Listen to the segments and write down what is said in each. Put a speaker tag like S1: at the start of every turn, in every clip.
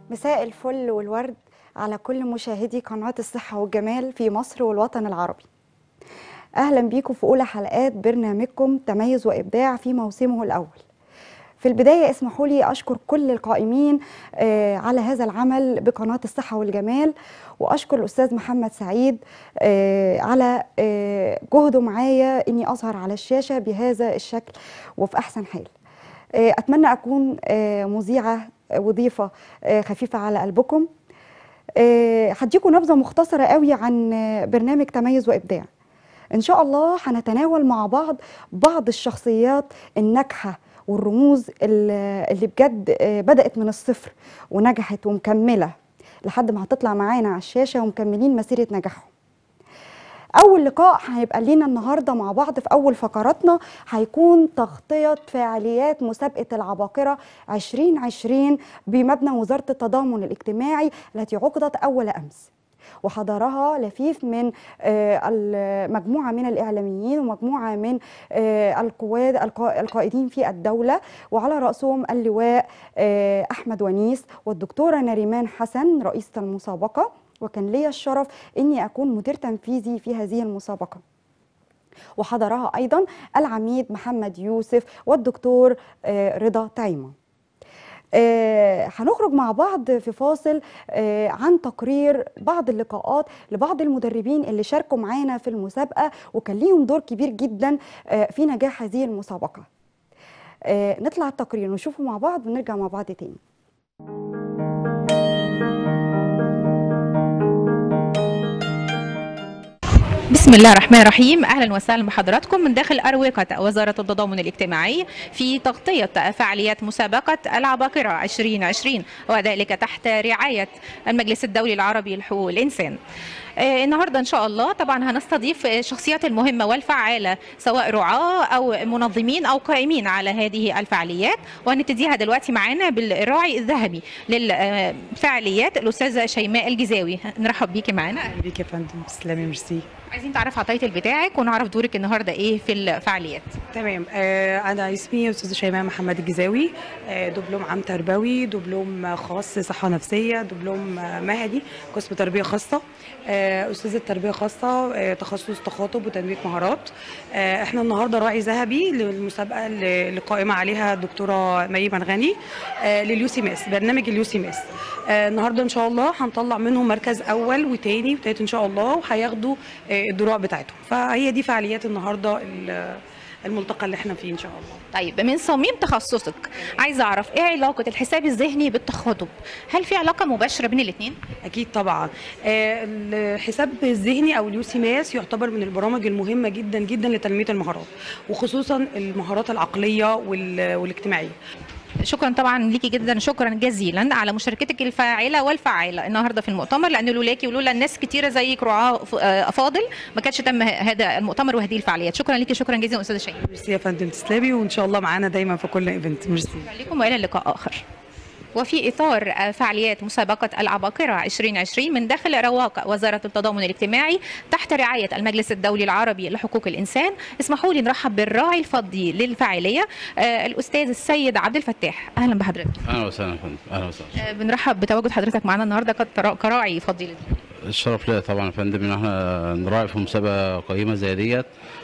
S1: مساء الفل والورد على كل مشاهدي قناة الصحة والجمال في مصر والوطن العربي أهلا بيكم في أولى حلقات برنامجكم تميز وإبداع في موسمه الأول في البداية اسمحوا لي أشكر كل القائمين آه، على هذا العمل بقناة الصحة والجمال وأشكر الأستاذ محمد سعيد آه، على آه، جهده معايا إني أظهر على الشاشة بهذا الشكل وفي أحسن حال آه، أتمنى أكون آه، مذيعة وضيفة آه، خفيفة على قلبكم آه، هديكم نبذة مختصرة قوي عن آه، برنامج تميز وإبداع إن شاء الله هنتناول مع بعض بعض الشخصيات الناجحة والرموز اللي اللي بجد آه، بدأت من الصفر ونجحت ومكملة لحد ما هتطلع معانا على الشاشة ومكملين مسيرة نجاحهم أول لقاء هيبقى لينا النهاردة مع بعض في أول فقراتنا هيكون تغطية فعاليات مسابقة العباقرة 2020 بمبنى وزارة التضامن الاجتماعي التي عقدت أول أمس وحضرها لفيف من آه، المجموعة من الإعلاميين ومجموعة من آه، القواد القا- القائدين في الدولة وعلى رأسهم اللواء آه، أحمد ونيس والدكتورة نريمان حسن رئيسة المسابقة وكان لي الشرف اني اكون مدير تنفيذي في هذه المسابقه وحضرها ايضا العميد محمد يوسف والدكتور آه، رضا تايمه آه، هنخرج مع بعض في فاصل آه، عن تقرير بعض اللقاءات لبعض المدربين اللي شاركوا معانا في المسابقه وكان ليهم دور كبير جدا آه، في نجاح هذه المسابقه آه، نطلع التقرير ونشوفه مع بعض ونرجع مع بعض تاني
S2: بسم الله الرحمن الرحيم اهلا وسهلا بحضراتكم من داخل اروقه وزاره التضامن الاجتماعي في تغطيه فعاليات مسابقه العباقره 2020 وذلك تحت رعايه المجلس الدولي العربي لحقوق الانسان. آه، النهارده ان شاء الله طبعا هنستضيف الشخصيات المهمه والفعاله سواء رعاه او منظمين او قائمين على هذه الفعاليات وهنبتديها دلوقتي معانا بالراعي الذهبي للفعاليات الاستاذه شيماء الجزاوي نرحب بيكي معانا
S3: اهلا بيك يا فندم تسلمي ميرسي
S2: عايزين تعرف على التايتل بتاعك ونعرف دورك النهارده ايه في الفعاليات
S3: تمام آه انا اسمي استاذه شيماء محمد الجزاوي آه دبلوم عام تربوي دبلوم خاص صحه نفسيه دبلوم آه مهني قسم تربيه خاصه آه استاذه تربيه خاصه آه تخصص تخاطب وتنميه مهارات آه احنا النهارده راعي ذهبي للمسابقه اللي اللي قائمه عليها الدكتوره مي منغني آه لليوسي ماس برنامج اليوسي ماس آه النهارده ان شاء الله هنطلع منهم مركز اول وتاني وتالت ان شاء الله وهياخدوا آه الدروع بتاعتهم فهي دي فعاليات النهارده ال- الملتقى اللي احنا فيه ان شاء الله
S2: طيب من صميم تخصصك عايزه اعرف ايه علاقه الحساب الذهني بالتخاطب هل في علاقه مباشره بين الاثنين
S3: اكيد طبعا آه، الحساب الذهني او اليوسي ماس يعتبر من البرامج المهمه جدا جدا لتنميه المهارات وخصوصا المهارات العقليه وال- والاجتماعيه
S2: شكرا طبعا ليكي جدا شكرا جزيلا على مشاركتك الفاعله والفعاله النهارده في المؤتمر لان لولاكي ولولا الناس كتيره زيك رعاه ف- آه، افاضل ما كانش تم ه- هذا المؤتمر وهذه الفعاليات شكرا ليكي شكرا جزيلا استاذه شيماء
S3: ميرسي يا فندم تسلمي وان شاء الله معانا دايما في كل ايفنت ميرسي
S2: شكرا لكم والى لقاء اخر وفي اطار آه، فعاليات مسابقه العباقره 2020 من داخل رواق وزاره التضامن الاجتماعي تحت رعايه المجلس الدولي العربي لحقوق الانسان اسمحوا لي نرحب بالراعي الفضي للفعاليه آه، الاستاذ السيد عبد الفتاح اهلا بحضرتك
S4: اهلا وسهلا يا فندم اهلا وسهلا
S2: آه، بنرحب بتواجد حضرتك معنا النهارده كترا- كراعي فضي لل-
S4: الشرف ليا طبعا يا فندم ان احنا نراعي في مسابقه قيمه زي ديت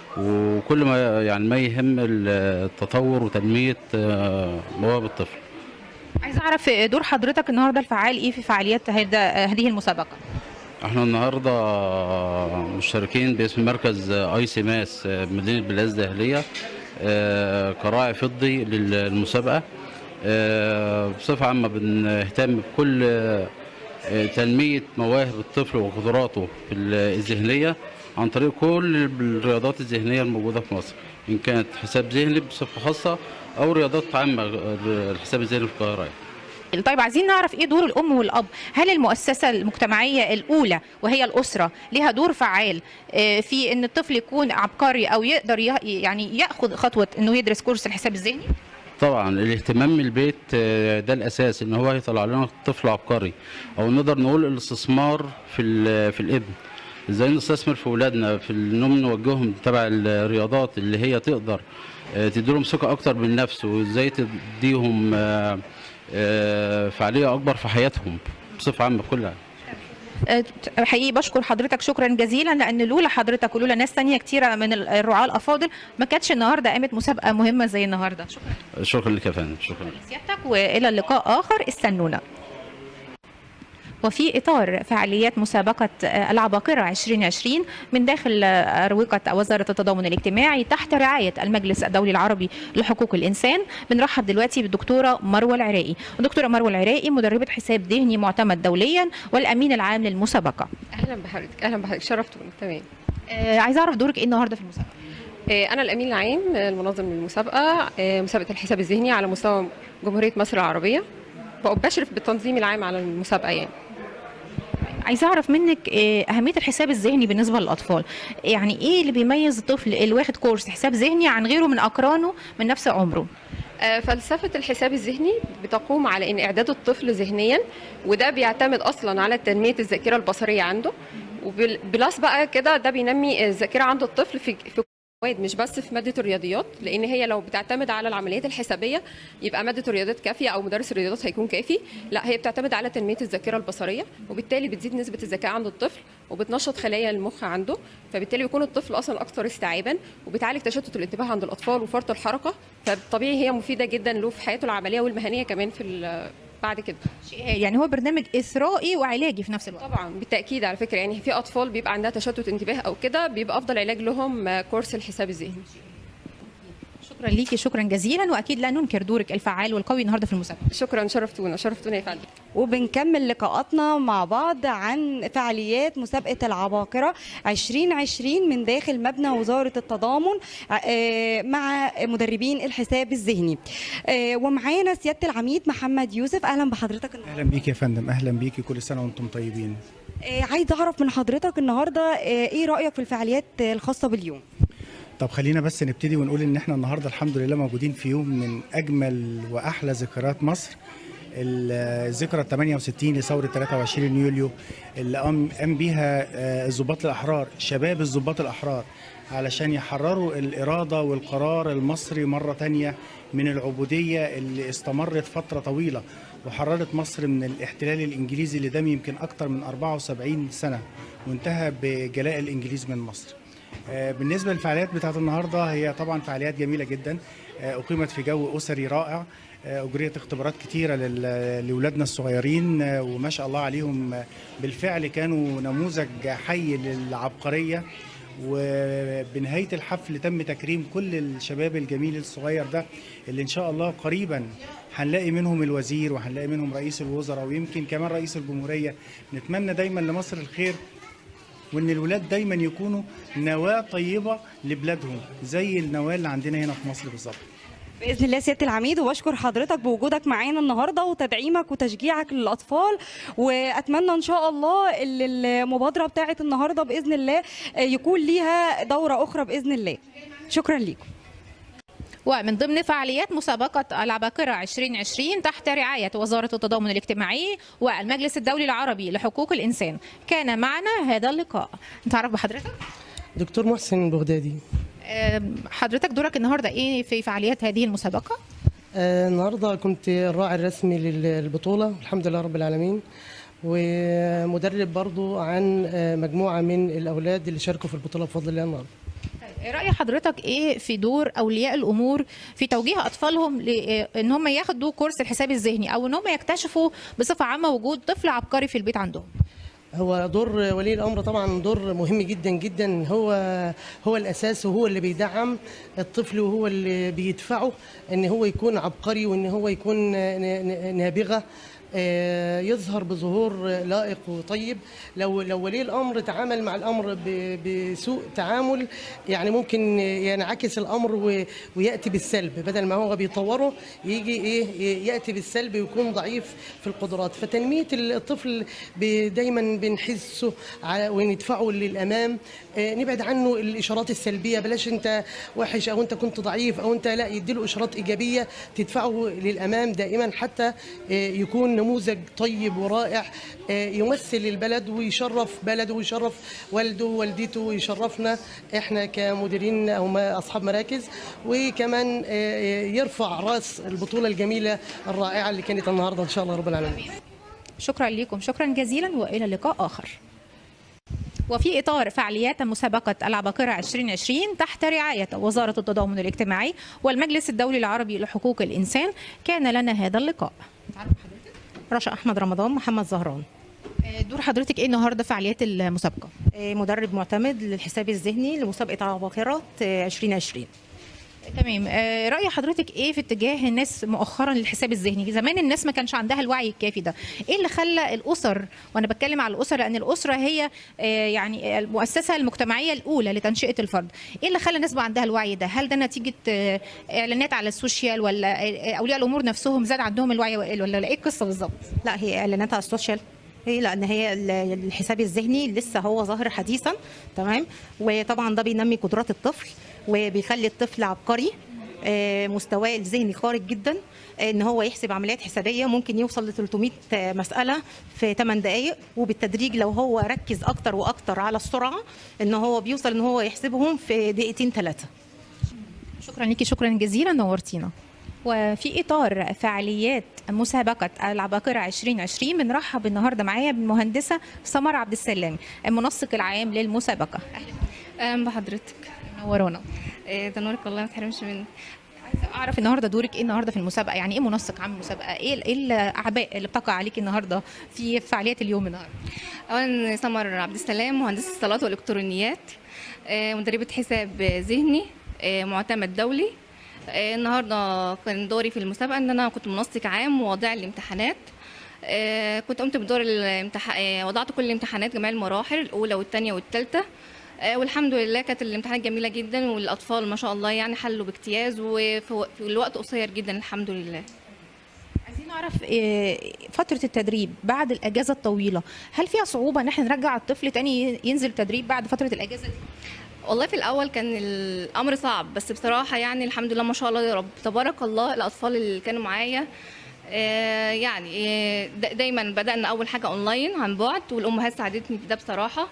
S4: وكل ما يعني ما يهم التطور وتنميه آه، مواهب الطفل
S2: عايز اعرف آه، دور حضرتك النهارده الفعال ايه في فعاليات هذا آه، هذه المسابقه
S4: احنا النهارده مشتركين باسم مركز اي سي ماس بمدينه بلاد الدهليه آه، كراعي فضي للمسابقه آه، بصفه عامه بنهتم بكل آه، تنميه مواهب الطفل وقدراته في الذهنيه عن طريق كل الرياضات الذهنيه الموجوده في مصر ان كانت حساب ذهني بصفه خاصه او رياضات عامه الحساب الذهني في القاهره
S2: طيب عايزين نعرف ايه دور الام والاب هل المؤسسه المجتمعيه الاولى وهي الاسره لها دور فعال آه، في ان الطفل يكون عبقري او يقدر يه- يعني ياخذ خطوه انه يدرس كورس الحساب الذهني
S4: طبعا الاهتمام من البيت آه، ده الاساس ان هو يطلع لنا طفل عبقري او نقدر نقول الاستثمار في ال- في الابن ازاي نستثمر في اولادنا في انهم نوجههم تبع الرياضات اللي هي تقدر آه، تديلهم ثقه اكتر بالنفس وازاي تديهم آه، آه، فعاليه اكبر في حياتهم بصفه عامه كلها
S2: آه، حقيقي بشكر حضرتك شكرا جزيلا لان لولا حضرتك ولولا ناس تانية كتيره من ال- الرعاه الافاضل ما كانتش النهارده قامت مسابقه مهمه زي النهارده شكرا
S4: شكرا لك يا فندم شكرا
S2: لسيادتك والى اللقاء اخر استنونا وفي اطار فعاليات مسابقه آه، العباقره 2020 من داخل آه، اروقه وزاره التضامن الاجتماعي تحت رعايه المجلس الدولي العربي لحقوق الانسان بنرحب دلوقتي بالدكتوره مروه العراقي الدكتوره مروه العراقي مدربه حساب ذهني معتمد دوليا والامين العام للمسابقه
S5: اهلا بحضرتك اهلا بحضرتك شرفتوني تمام
S2: آه، عايزه اعرف دورك ايه النهارده في المسابقه
S5: آه، انا الامين العام آه، المنظم للمسابقه آه، مسابقه الحساب الذهني على مستوى جمهوريه مصر العربيه بشرف بالتنظيم العام على المسابقه يعني
S2: عايزه اعرف منك آه، اهميه الحساب الذهني بالنسبه للاطفال يعني ايه اللي بيميز الطفل اللي واخد كورس حساب ذهني عن غيره من اقرانه من نفس عمره
S5: آه، فلسفه الحساب الذهني بتقوم على ان اعداد الطفل ذهنيا وده بيعتمد اصلا على تنميه الذاكره البصريه عنده وبلس بقى كده ده بينمي الذاكره عند الطفل في في مواد مش بس في ماده الرياضيات لان هي لو بتعتمد على العمليات الحسابيه يبقى ماده الرياضيات كافيه او مدرس الرياضيات هيكون كافي لا هي بتعتمد على تنميه الذاكره البصريه وبالتالي بتزيد نسبه الذكاء عند الطفل وبتنشط خلايا المخ عنده فبالتالي بيكون الطفل اصلا اكثر استيعابا وبتعالج تشتت الانتباه عند الاطفال وفرط الحركه فبالطبيعي هي مفيده جدا له في حياته العمليه والمهنيه كمان في ال- بعد كده
S2: يعني هو برنامج اثرائي وعلاجي في نفس الوقت
S5: طبعا بالتاكيد على فكره يعني في اطفال بيبقى عندها تشتت انتباه او كده بيبقى افضل علاج لهم آه، كورس الحساب الذهني
S2: شكرا ليكي شكرا جزيلا واكيد لا ننكر دورك الفعال والقوي النهارده في المسابقه
S5: شكرا شرفتونا شرفتونا يا فندم
S1: وبنكمل لقاءاتنا مع بعض عن فعاليات مسابقة العباقرة 2020 من داخل مبنى وزارة التضامن آه، مع مدربين الحساب الذهني آه، ومعانا سيادة العميد محمد يوسف أهلا بحضرتك النهاردة
S6: اهلا بيك يا فندم اهلا بيكي كل سنه وانتم طيبين
S1: آه، عايز أعرف من حضرتك النهاردة آه، إيه رأيك في الفعاليات آه، الخاصة باليوم
S6: طب خلينا بس نبتدي ونقول ان احنا النهارده الحمد لله موجودين في يوم من اجمل واحلى ذكريات مصر الذكرى 68 لثوره 23 يوليو اللي قام قام بيها آه، الضباط الاحرار شباب الضباط الاحرار علشان يحرروا الاراده والقرار المصري مره تانية من العبوديه اللي استمرت فتره طويله وحررت مصر من الاحتلال الانجليزي اللي دام يمكن اكتر من 74 سنه وانتهى بجلاء الانجليز من مصر آه، بالنسبه للفعاليات بتاعت النهارده هي طبعا فعاليات جميله جدا آه، اقيمت في جو اسري رائع آه، اجريت اختبارات كتيره لل- لاولادنا الصغيرين آه، وما شاء الله عليهم آه، بالفعل كانوا نموذج حي للعبقريه وبنهايه الحفل تم تكريم كل الشباب الجميل الصغير ده اللي ان شاء الله قريبا هنلاقي منهم الوزير وهنلاقي منهم رئيس الوزراء ويمكن كمان رئيس الجمهوريه نتمنى دايما لمصر الخير وان الولاد دايما يكونوا نواه طيبه لبلادهم زي النواه اللي عندنا هنا في مصر بالظبط
S1: باذن الله سياده العميد وبشكر حضرتك بوجودك معانا النهارده وتدعيمك وتشجيعك للاطفال واتمنى ان شاء الله ال- المبادره بتاعه النهارده باذن الله آه، يكون ليها دوره اخرى باذن الله شكرا ليكم
S2: ومن ضمن فعاليات مسابقة العباقرة 2020 تحت رعاية وزارة التضامن الاجتماعي والمجلس الدولي العربي لحقوق الإنسان كان معنا هذا اللقاء نتعرف بحضرتك
S7: دكتور محسن البغدادي
S2: آم، حضرتك دورك النهاردة إيه في فعاليات هذه المسابقة
S7: آه، النهارده كنت الراعي الرسمي للبطوله الحمد لله رب العالمين ومدرب برضو عن آه، مجموعه من الاولاد اللي شاركوا في البطوله بفضل الله النهارده
S2: رأي حضرتك إيه في دور أولياء الأمور في توجيه أطفالهم لأن هم ياخدوا كورس الحساب الذهني أو إن هم يكتشفوا بصفة عامة وجود طفل عبقري في البيت عندهم
S7: هو دور ولي الامر طبعا دور مهم جدا جدا هو هو الاساس وهو اللي بيدعم الطفل وهو اللي بيدفعه ان هو يكون عبقري وان هو يكون ن- ن- نابغه آه، يظهر بظهور لائق وطيب لو لو ولي الامر تعامل مع الامر ب- بسوء تعامل يعني ممكن ينعكس الامر و- وياتي بالسلب بدل ما هو بيطوره يجي ايه ياتي بالسلب ويكون ضعيف في القدرات فتنميه الطفل ب- دايما بنحسه على وندفعه للامام آه، نبعد عنه الاشارات السلبيه بلاش انت وحش او انت كنت ضعيف او انت لا يديله اشارات ايجابيه تدفعه للامام دائما حتى آه، يكون يكون نموذج طيب ورائع آه، يمثل البلد ويشرف بلده ويشرف والده ووالدته ويشرفنا احنا كمديرين او ما- اصحاب مراكز وكمان آه، يرفع راس البطوله الجميله الرائعه اللي كانت النهارده ان شاء الله رب العالمين
S2: شكرا لكم شكرا جزيلا والى لقاء اخر وفي اطار فعاليات مسابقه العباقره 2020 تحت رعايه وزاره التضامن الاجتماعي والمجلس الدولي العربي لحقوق الانسان كان لنا هذا اللقاء
S8: رشا احمد رمضان محمد زهران
S2: آه، دور حضرتك ايه النهارده فعاليات المسابقه
S8: آه، مدرب معتمد للحساب الذهني لمسابقه عباقرة آه، 2020
S2: تمام آه، رأي حضرتك ايه في اتجاه الناس مؤخرا للحساب الذهني زمان الناس ما كانش عندها الوعي الكافي ده ايه اللي خلى الاسر وانا بتكلم على الاسر لان الاسره هي آه، يعني المؤسسه المجتمعيه الاولى لتنشئه الفرد ايه اللي خلى الناس بقى عندها الوعي ده هل ده نتيجه آه، اعلانات على السوشيال ولا آه، اولياء الامور نفسهم زاد عندهم الوعي ولا ولا ايه القصه بالظبط
S8: لا هي اعلانات على السوشيال هي لان هي ال- الحساب الذهني لسه هو ظاهر حديثا تمام وطبعا ده بينمي قدرات الطفل وبيخلي الطفل عبقري آه، مستواه الذهني خارج جدا آه، ان هو يحسب عمليات حسابيه ممكن يوصل ل 300 مساله في 8 دقائق وبالتدريج لو هو ركز اكتر واكتر على السرعه ان هو بيوصل ان هو يحسبهم في دقيقتين ثلاثه
S2: شكرا ليكي شكرا جزيلا نورتينا وفي اطار فعاليات مسابقه العباقره 2020 بنرحب النهارده معايا بالمهندسه سمر عبد السلام المنسق العام للمسابقه
S9: اهلا بحضرتك
S2: نورونا
S9: إيه، ده نورك الله ما تحرمش مني
S2: عايزه اعرف النهارده دورك ايه النهارده في المسابقه يعني ايه منسق عام المسابقه ايه ايه الاعباء اللي بتقع عليكي النهارده في فعاليات اليوم النهارده
S9: اولا سمر عبد السلام مهندسه اتصالات والكترونيات إيه، مدربه حساب ذهني إيه، معتمد دولي إيه، النهارده كان دوري في المسابقه ان انا كنت منسق عام وواضع الامتحانات إيه، كنت قمت بدور الامتحان وضعت كل الامتحانات جميع المراحل الاولى والثانيه والثالثه آه، والحمد لله كانت الامتحانات جميله جدا والاطفال ما شاء الله يعني حلوا باجتياز وفي في الوقت قصير جدا الحمد لله
S2: عايزين نعرف إيه فتره التدريب بعد الاجازه الطويله هل فيها صعوبه ان احنا نرجع الطفل تاني ينزل تدريب بعد فتره الاجازه دي
S9: والله في الاول كان الامر صعب بس بصراحه يعني الحمد لله ما شاء الله يا رب تبارك الله الاطفال اللي كانوا معايا آه، يعني آه، دا- دايما بدانا اول حاجه اونلاين عن بعد والامهات ساعدتني في ده بصراحه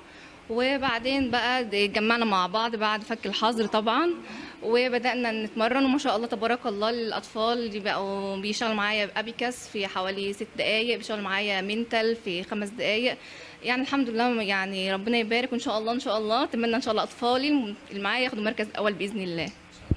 S9: وبعدين بقى د- اتجمعنا مع بعض بعد فك الحظر طبعا وبدانا نتمرن وما شاء الله تبارك الله الاطفال اللي بقوا بيشتغلوا معايا بابيكاس في حوالي ست دقائق بيشتغلوا معايا منتال في خمس دقائق يعني الحمد لله يعني ربنا يبارك وان شاء الله ان شاء الله اتمنى ان شاء الله اطفالي الم- اللي معايا ياخدوا مركز اول باذن الله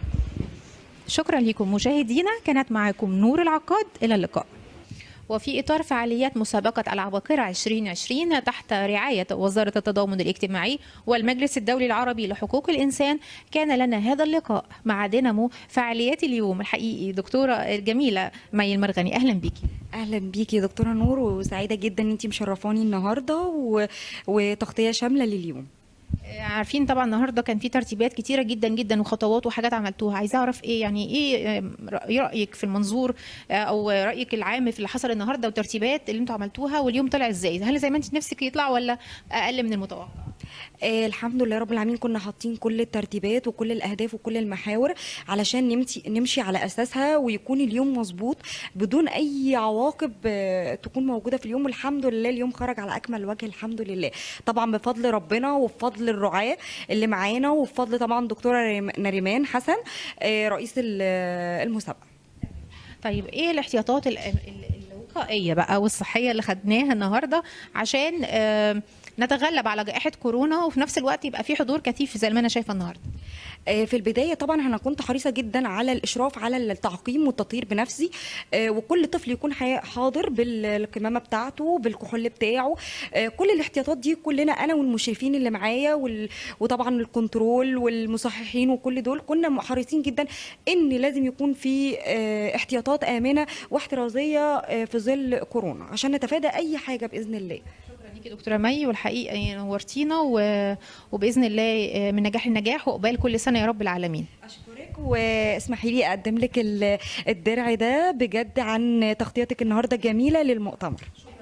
S2: شكرا لكم مشاهدينا كانت معكم نور العقاد الى اللقاء وفي إطار فعاليات مسابقة العباقرة 2020 تحت رعاية وزارة التضامن الاجتماعي والمجلس الدولي العربي لحقوق الإنسان كان لنا هذا اللقاء مع دينامو فعاليات اليوم الحقيقي دكتورة الجميلة مي المرغني أهلا بيكي
S10: اهلا بيكي يا دكتوره نور وسعيده جدا ان انت مشرفاني النهارده و... وتغطيه شامله لليوم
S2: عارفين طبعا النهارده كان في ترتيبات كتيره جدا جدا وخطوات وحاجات عملتوها عايزه اعرف ايه يعني ايه آم، رأي- رايك في المنظور آه، او رايك العام في اللي حصل النهارده والترتيبات اللي انتوا عملتوها واليوم طلع ازاي هل زي ما انت نفسك يطلع ولا اقل من المتوقع
S10: آه الحمد لله رب العالمين كنا حاطين كل الترتيبات وكل الاهداف وكل المحاور علشان نمشي نمشي على اساسها ويكون اليوم مظبوط بدون اي عواقب آه تكون موجوده في اليوم والحمد لله اليوم خرج على اكمل وجه الحمد لله طبعا بفضل ربنا وبفضل الرعاه اللي معانا وبفضل طبعا دكتوره ريم- نريمان حسن آه رئيس ال- المسابقه
S2: طيب ايه الاحتياطات ال- ال- الوقائيه بقى والصحيه اللي خدناها النهارده عشان آم، نتغلب على جائحه كورونا وفي نفس الوقت يبقى في حضور كثيف زي ما انا شايفه النهارده
S10: آه، في البدايه طبعا انا كنت حريصه جدا على الاشراف على التعقيم والتطهير بنفسي آه، وكل طفل يكون حي- حاضر بالكمامه بتاعته بالكحول بتاعه آه، كل الاحتياطات دي كلنا انا والمشرفين اللي معايا وال- وطبعا الكنترول والمصححين وكل دول كنا حريصين جدا ان لازم يكون في آه، احتياطات امنه واحترازيه آه، في ظل كورونا عشان نتفادى اي حاجه باذن الله
S2: شكرا ليكي دكتوره مي والحقيقه نورتينا و- وباذن الله آه، من نجاح لنجاح وقبال كل سنه يا رب العالمين
S10: اشكرك واسمحي لي اقدم لك ال- الدرع ده بجد عن تغطيتك النهارده جميله للمؤتمر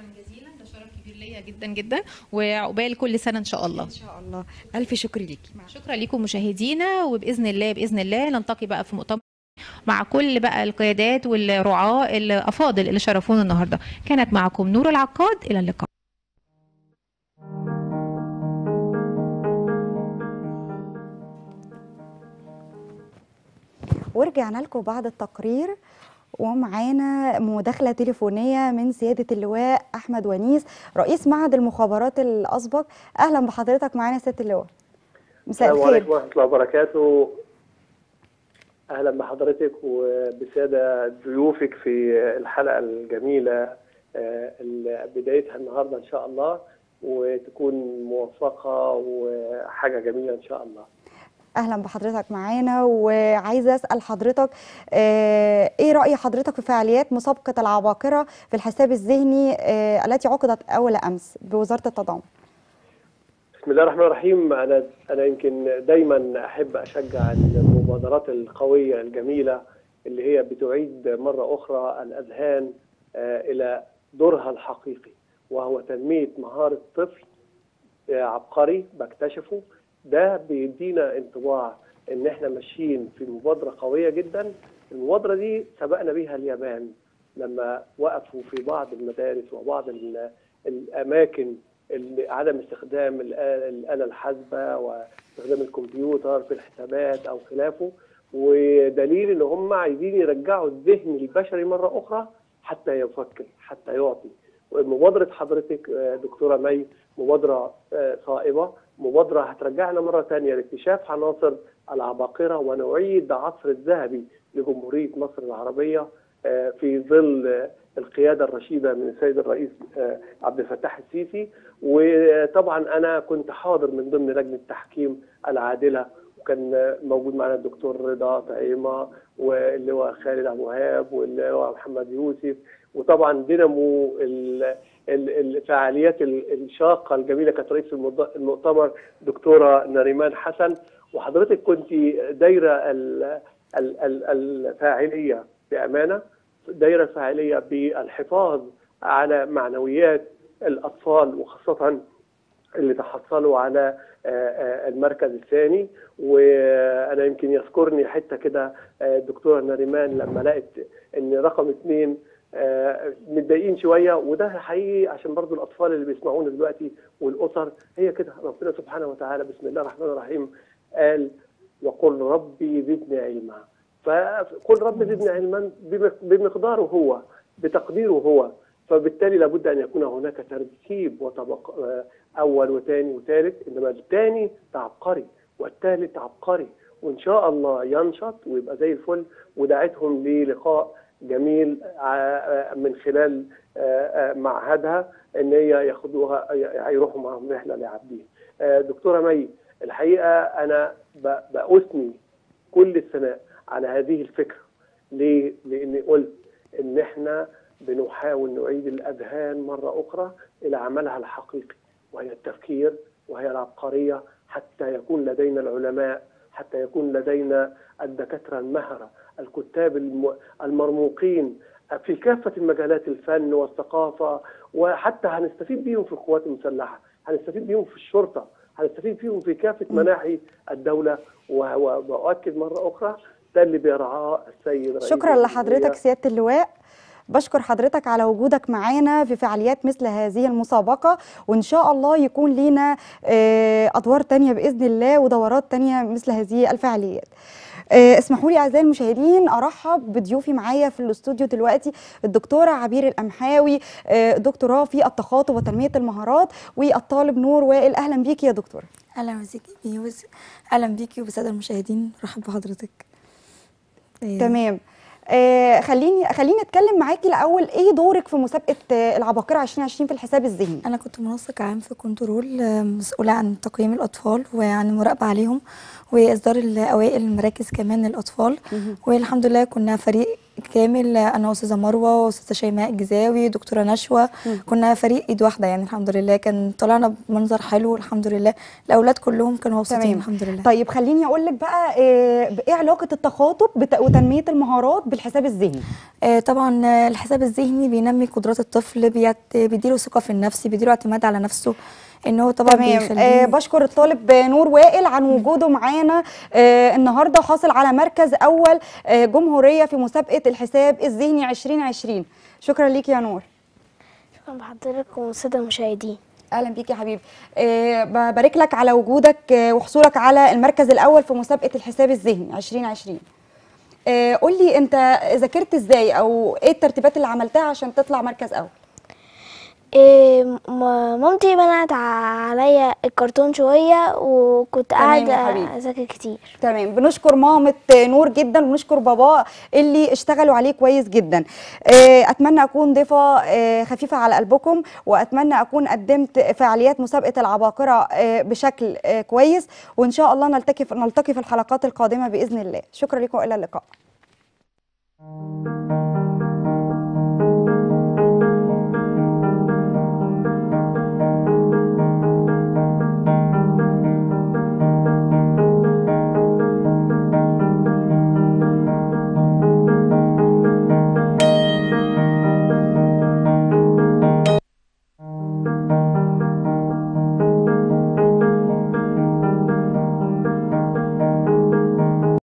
S2: كبير ليا جدا جدا وعقبال كل سنه ان شاء الله
S10: ان شاء الله الف شكر ليكي
S2: شكرا لكم مشاهدينا وباذن الله باذن الله نلتقي بقى في مؤتمر مع كل بقى القيادات والرعاة الافاضل اللي شرفونا النهارده كانت معكم نور العقاد الى اللقاء
S1: ورجعنا لكم بعد التقرير ومعانا مداخلة تليفونية من سيادة اللواء أحمد ونيس رئيس معهد المخابرات الأسبق أهلا بحضرتك معانا سيادة اللواء مساء
S11: السلام عليكم
S1: الخير
S11: ورحمة الله وبركاته أهلا بحضرتك وبسادة ضيوفك في الحلقة الجميلة آه، اللي بدايتها النهاردة إن شاء الله وتكون موفقة وحاجة جميلة إن شاء الله
S1: أهلا بحضرتك معانا وعايزة أسأل حضرتك آه، إيه رأي حضرتك في فعاليات مسابقة العباقرة في الحساب الذهني آه، التي عقدت أول أمس بوزارة التضامن
S11: بسم الله الرحمن الرحيم أنا أنا يمكن دايما أحب أشجع المبادرات القوية الجميلة اللي هي بتعيد مرة أخرى الأذهان آه، إلى دورها الحقيقي وهو تنمية مهارة طفل آه، عبقري بكتشفه ده بيدينا انطباع ان احنا ماشيين في مبادره قويه جدا المبادره دي سبقنا بيها اليابان لما وقفوا في بعض المدارس وبعض ال- الاماكن اللي عدم استخدام الآ- الاله الحاسبه واستخدام الكمبيوتر في الحسابات او خلافه ودليل ان هم عايزين يرجعوا الذهن البشري مره اخرى حتى يفكر حتى يعطي ومبادره حضرتك آه، دكتوره مي مبادره آه، صائبه مبادره هترجعنا مره ثانيه لاكتشاف عناصر العباقره ونعيد عصر الذهبي لجمهوريه مصر العربيه آه، في ظل آه، القياده الرشيده من السيد الرئيس آه، عبد الفتاح السيسي وطبعا انا كنت حاضر من ضمن لجنه تحكيم العادله وكان آه، موجود معنا الدكتور رضا طعيمه واللي هو خالد ابو وهاب واللي هو محمد يوسف وطبعا دينامو ال- ال- الفعاليات ال- الشاقه الجميله كانت رئيس المض- المؤتمر دكتوره نريمان حسن وحضرتك كنت دايره ال- ال- ال- الفاعليه بامانه دايره الفاعليه بالحفاظ على معنويات الاطفال وخاصه اللي تحصلوا على آه، آه، المركز الثاني وانا يمكن يذكرني حته كده آه، الدكتوره نريمان لما لقت ان رقم اثنين آه، متضايقين شويه وده حقيقي عشان برضو الاطفال اللي بيسمعونا دلوقتي والاسر هي كده ربنا سبحانه وتعالى بسم الله الرحمن الرحيم قال وقل ربي زدني علما فقل رب زدني علما بمق- بمقداره هو بتقديره هو فبالتالي لابد ان يكون هناك ترتيب وطبق آه، اول وثاني وثالث انما الثاني عبقري والثالث عبقري وان شاء الله ينشط ويبقى زي الفل ودعيتهم للقاء جميل ع- من خلال آه، آه، معهدها ان هي ياخدوها يروحوا معاهم رحله لعابدين. آه، دكتوره مي الحقيقه انا ب- باثني كل الثناء على هذه الفكره ليه؟ لاني قلت ان احنا بنحاول نعيد الاذهان مره اخرى الى عملها الحقيقي وهي التفكير وهي العبقريه حتى يكون لدينا العلماء حتى يكون لدينا الدكاتره المهره الكتاب الم- المرموقين في كافه المجالات الفن والثقافه وحتى هنستفيد بيهم في القوات المسلحه هنستفيد بيهم في الشرطه هنستفيد بيهم في كافه مناحي الدوله و- وباكد مره اخرى ده اللي بيرعاه السيد رئيس
S1: شكرا
S11: الجمهورية.
S1: لحضرتك سيادة اللواء بشكر حضرتك على وجودك معانا في فعاليات مثل هذه المسابقة وإن شاء الله يكون لينا آه، أدوار تانية بإذن الله ودورات تانية مثل هذه الفعاليات آه، اسمحوا لي أعزائي المشاهدين أرحب بضيوفي معايا في الاستوديو دلوقتي الدكتورة عبير الأمحاوي آه، دكتوراه في التخاطب وتنمية المهارات والطالب نور وائل أهلا بيكي يا دكتورة
S12: اهلا بيكي وس- اهلا بيكي وبساده المشاهدين رحب بحضرتك إيه،
S1: تمام آه خليني خليني اتكلم معاكي الاول ايه دورك في مسابقه آه، العباقره 2020 في الحساب الذهني
S12: انا كنت منسق عام في كنترول آه، مسؤوله عن تقييم الاطفال وعن المراقبه عليهم واصدار الاوائل المراكز كمان للاطفال والحمد لله كنا فريق كامل آه، انا واستاذه مروه واستاذه شيماء الجزاوي دكتوره نشوى كنا فريق ايد واحده يعني الحمد لله كان طلعنا بمنظر حلو الحمد لله الاولاد كلهم كانوا مبسوطين
S1: تمام.
S12: الحمد لله
S1: طيب خليني اقول لك بقى آه، ايه علاقه التخاطب بت- وتنميه المهارات بالحساب الذهني
S12: آه، طبعا آه، الحساب الذهني بينمي قدرات الطفل بيت- بيديله ثقة في النفس بيديله اعتماد على نفسه ان هو طبعا
S1: تمام
S12: بيخليه
S1: آه بشكر الطالب نور وائل عن وجوده معانا آه النهارده حاصل على مركز اول آه جمهوريه في مسابقه الحساب الذهني 2020 شكرا ليك يا نور
S13: شكرا بحضرتك والسادة المشاهدين
S1: اهلا بيك يا حبيبي آه ببارك لك على وجودك آه وحصولك على المركز الاول في مسابقه الحساب الذهني 2020 آه قول لي انت ذاكرت ازاي او ايه الترتيبات اللي عملتها عشان تطلع مركز اول
S13: إيه م- مامتي منعت عليا الكرتون شوية وكنت
S1: تمام يا
S13: قاعدة
S1: حبيبي.
S13: أذاكر كتير
S1: تمام بنشكر مامة نور جدا ونشكر باباه اللي اشتغلوا عليه كويس جدا آه، اتمنى اكون ضيفة آه، خفيفة على قلبكم واتمنى اكون قدمت فعاليات مسابقة العباقرة آه، بشكل آه، كويس وان شاء الله نلتقي نلتقي في الحلقات القادمة باذن الله شكرا لكم الى اللقاء